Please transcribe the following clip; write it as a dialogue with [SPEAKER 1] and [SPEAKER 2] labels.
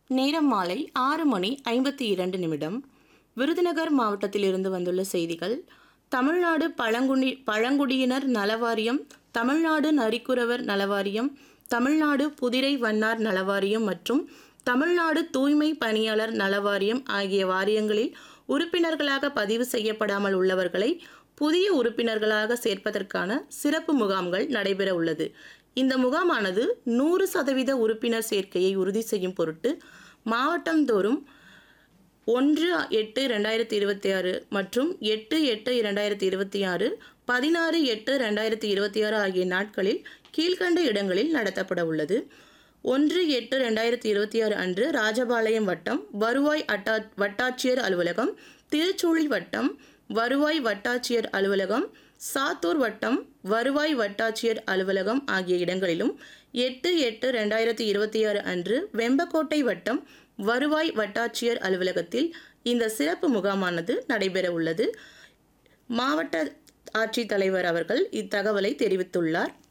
[SPEAKER 1] நேரம் மாலை ஆறு மணி ஐம்பத்தி இரண்டு நிமிடம் விருதுநகர் மாவட்டத்திலிருந்து வந்துள்ள செய்திகள் தமிழ்நாடு பழங்குடி பழங்குடியினர் நலவாரியம் தமிழ்நாடு நரிக்குறவர் நலவாரியம் தமிழ்நாடு புதிரை வண்ணார் நலவாரியம் மற்றும் தமிழ்நாடு தூய்மை பணியாளர் நலவாரியம் ஆகிய வாரியங்களில் உறுப்பினர்களாக பதிவு செய்யப்படாமல் உள்ளவர்களை புதிய உறுப்பினர்களாக சேர்ப்பதற்கான சிறப்பு முகாம்கள் நடைபெற உள்ளது இந்த முகாமானது நூறு சதவீத உறுப்பினர் சேர்க்கையை உறுதி செய்யும் பொருட்டு மாவட்டந்தோறும் ஒன்று எட்டு ரெண்டாயிரத்தி இருபத்தி ஆறு மற்றும் எட்டு எட்டு இரண்டாயிரத்தி இருபத்தி ஆறு பதினாறு எட்டு ரெண்டாயிரத்தி இருபத்தி ஆறு ஆகிய நாட்களில் கீழ்கண்ட இடங்களில் நடத்தப்பட உள்ளது ஒன்று எட்டு ரெண்டாயிரத்தி இருபத்தி ஆறு அன்று ராஜபாளையம் வட்டம் வருவாய் அட்டா வட்டாட்சியர் அலுவலகம் திருச்சூழி வட்டம் வருவாய் வட்டாட்சியர் அலுவலகம் சாத்தூர் வட்டம் வருவாய் வட்டாட்சியர் அலுவலகம் ஆகிய இடங்களிலும் எட்டு எட்டு ரெண்டாயிரத்தி இருபத்தி ஆறு அன்று வெம்பக்கோட்டை வட்டம் வருவாய் வட்டாட்சியர் அலுவலகத்தில் இந்த சிறப்பு முகாமானது நடைபெற உள்ளது மாவட்ட ஆட்சித்தலைவர் அவர்கள் இத்தகவலை தெரிவித்துள்ளார்